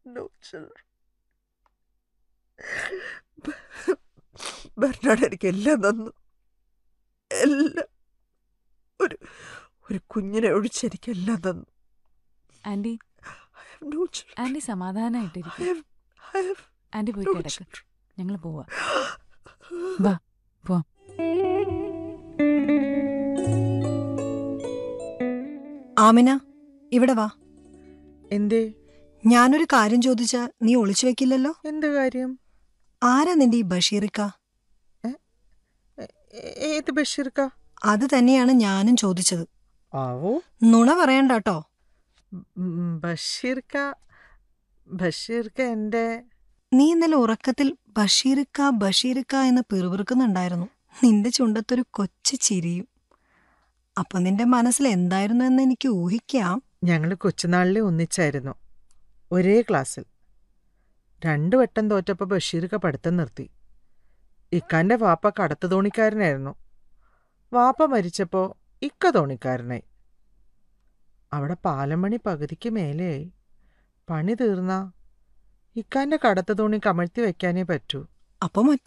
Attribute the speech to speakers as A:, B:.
A: no children. Bernard എനിക്ക് എല്ലാം തന്നു എല്ലാം ഒരു ഒരു കുഞ്ഞിനെ ഒഴിച്ച് എനിക്ക് എല്ലാം തന്നു
B: aunty
A: I have no children.
B: Aunty
A: I
B: സമാധാനായിട്ടിരിക്കും
A: have, I have
B: ആന്റി പോയി
A: no
B: കിടക്ക്
A: children.
B: ഞങ്ങൾ പോവാ വാ പോവാം
C: ആമിന ഇവിടെ വാ
A: എന്തേ
C: ഞാനൊരു കാര്യം ചോദിച്ചാ നീ ഒളിച്ചു വെക്കില്ലല്ലോ
A: എന്ത് കാര്യം
C: ആരാ നിന്റെ ഈ ബഷീറിക്ക
A: എ- ഏത് ബഷീർക്ക
C: അത് തന്നെയാണ് ഞാനും ചോദിച്ചത്
A: ആവോ
C: നുണ പറയണ്ട കേട്ടോ
A: ഉം, ബഷീർക്ക ബഷീർക്ക എൻ്റെ
C: നീ ഇന്നലെ ഉറക്കത്തിൽ ബഷീറിക്ക ബഷീറിക്ക എന്ന് പിറുപിറുക്കുന്നുണ്ടായിരുന്നു നിന്റെ ചുണ്ടത്തൊരു കൊച്ചു ചിരിയും അപ്പൊ നിന്റെ മനസ്സിൽ എന്തായിരുന്നു എന്ന് എനിക്ക് ഊഹിക്കാം
A: ഞങ്ങൾ കൊച്ചുനാളിലെ ഒന്നിച്ചായിരുന്നു ഒരേ ക്ലാസ്സിൽ രണ്ടു വട്ടം തോറ്റപ്പോൾ ബഷീർക്ക പഠിത്തം നിർത്തി ഇക്കാന്റെ വാപ്പ കടത്ത് തോണിക്കാരനായിരുന്നു വാപ്പ മരിച്ചപ്പോൾ ഇക്ക തോണിക്കാരനായി അവിടെ പാലം പണി പകുതിക്ക് മേലെയായി പണി തീർന്ന ഇക്കാന്റെ കടത്ത് തോണി കമഴ്ത്തി വെക്കാനേ പറ്റൂ
C: അപ്പൊ